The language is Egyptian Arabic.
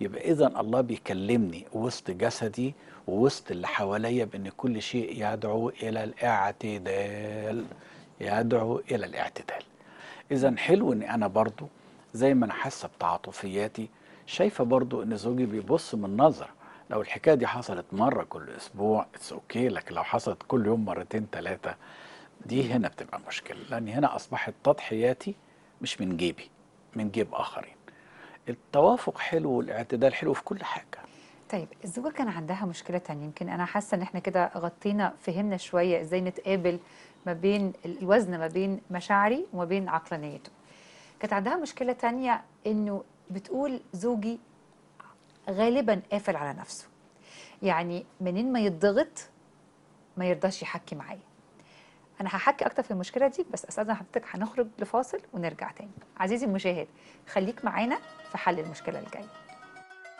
يبقى اذا الله بيكلمني وسط جسدي ووسط اللي حواليا بان كل شيء يدعو الى الاعتدال يدعو الى الاعتدال اذا حلو ان انا برضو زي ما انا حاسه بتعاطفياتي شايفه برضو ان زوجي بيبص من نظره لو الحكايه دي حصلت مره كل اسبوع اتس اوكي لكن لو حصلت كل يوم مرتين ثلاثه دي هنا بتبقى مشكله لان هنا اصبحت تضحياتي مش من جيبي من جيب اخرين التوافق حلو والاعتدال حلو في كل حاجه طيب الزوجة كان عندها مشكلة تانية يمكن أنا حاسة إن إحنا كده غطينا فهمنا شوية إزاي نتقابل ما بين ال- الوزن ما بين مشاعري وما بين عقلانيته كانت عندها مشكلة تانية إنه بتقول زوجي غالبا قافل على نفسه يعني منين ما يتضغط ما يرضاش يحكي معايا أنا هحكي أكتر في المشكلة دي بس أستاذن حضرتك هنخرج لفاصل ونرجع تاني عزيزي المشاهد خليك معانا في حل المشكلة الجاية